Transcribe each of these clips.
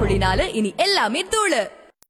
அப்படின்னால இனி எல்லாமே தூளு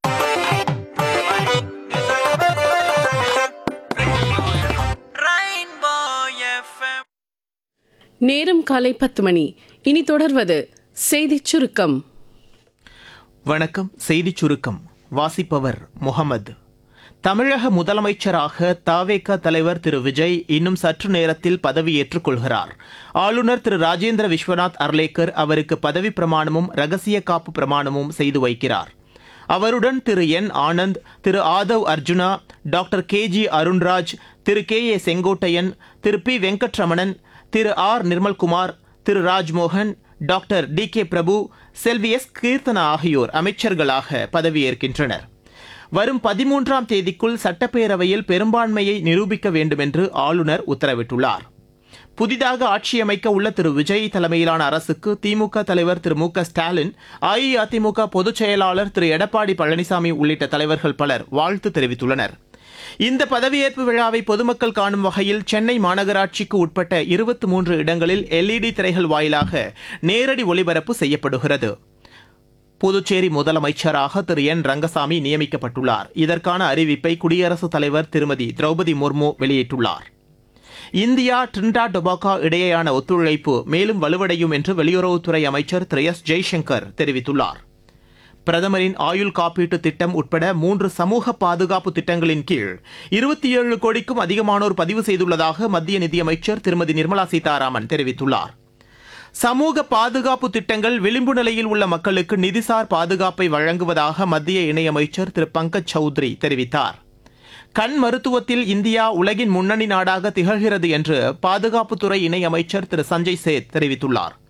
நேரம் காலை பத்து மணி இனி தொடர்வது செய்திச் சுருக்கம் வணக்கம் செய்திச் சுருக்கம் வாசிப்பவர் முகமது தமிழக முதலமைச்சராக தாவேக தலைவர் திரு விஜய் இன்னும் சற்று நேரத்தில் பதவியேற்றுக் கொள்கிறார் ஆளுநர் திரு ராஜேந்திர விஸ்வநாத் அர்லேக்கர் அவருக்கு பதவி பிரமாணமும் ரகசிய காப்பு பிரமாணமும் செய்து வைக்கிறார் அவருடன் Thiru N Anand Thiru Aadhav Arjuna doctor K G Arunraj Thiru K A Sengottaiyan Thiru P Venkatramanan Thiru R Nirmalkumar Thiru Rajmohan doctor T K Prabhu Selvi S Keerthana ஆகியோர் அமைச்சர்களாக பதவியேற்கின்றனர் வரும் பதிமூன்றாம் தேதிக்குள் சட்டப்பேரவையில் பெரும்பான்மையை நிரூபிக்க வேண்டும் என்று ஆளுநர் உத்தரவிட்டுள்ளார் புதிதாக ஆட்சியமைக்க உள்ள திரு விஜய் தலைமையிலான அரசுக்கு திமுக தலைவர் திரு மு க ஸ்டாலின் அஇஅதிமுக பொதுச் செயலாளர் திரு எடப்பாடி பழனிசாமி உள்ளிட்ட தலைவர்கள் பலர் வாழ்த்து தெரிவித்துள்ளனர் இந்த பதவியேற்பு விழாவை பொதுமக்கள் காணும் வகையில் சென்னை மாநகராட்சிக்கு உட்பட்ட இருபத்தி மூன்று இடங்களில் எல்இடி திரைகள் வாயிலாக நேரடி ஒளிபரப்பு செய்யப்படுகிறது புதுச்சேரி முதலமைச்சராக திரு என் ரங்கசாமி நியமிக்கப்பட்டுள்ளார் இதற்கான அறிவிப்பை குடியரசுத் தலைவர் திருமதி திரௌபதி முர்மு வெளியிட்டுள்ளார் இந்தியா டிரிண்டா டொபாகோ இடையேயான ஒத்துழைப்பு மேலும் வலுவடையும் என்று வெளியுறவுத்துறை அமைச்சர் திரு எஸ் ஜெய்சங்கர் தெரிவித்துள்ளார் பிரதமரின் ஆயுள் காப்பீட்டு திட்டம் உட்பட மூன்று சமூக பாதுகாப்பு திட்டங்களின் கீழ் இருபத்தி ஏழு கோடிக்கும் அதிகமானோர் பதிவு செய்துள்ளதாக மத்திய நிதியமைச்சர் திருமதி நிர்மலா சீதாராமன் தெரிவித்துள்ளார் சமூக பாதுகாப்பு திட்டங்கள் விளிம்பு நிலையில் உள்ள மக்களுக்கு நிதிசார் பாதுகாப்பை வழங்குவதாக மத்திய இணையமைச்சர் திரு பங்கஜ் சௌத்ரி தெரிவித்தார் கண் மருத்துவத்தில் இந்தியா உலகின் முன்னணி நாடாக திகழ்கிறது என்று பாதுகாப்புத்துறை இணையமைச்சர் திரு சஞ்சய் சேத் தெரிவித்துள்ளார்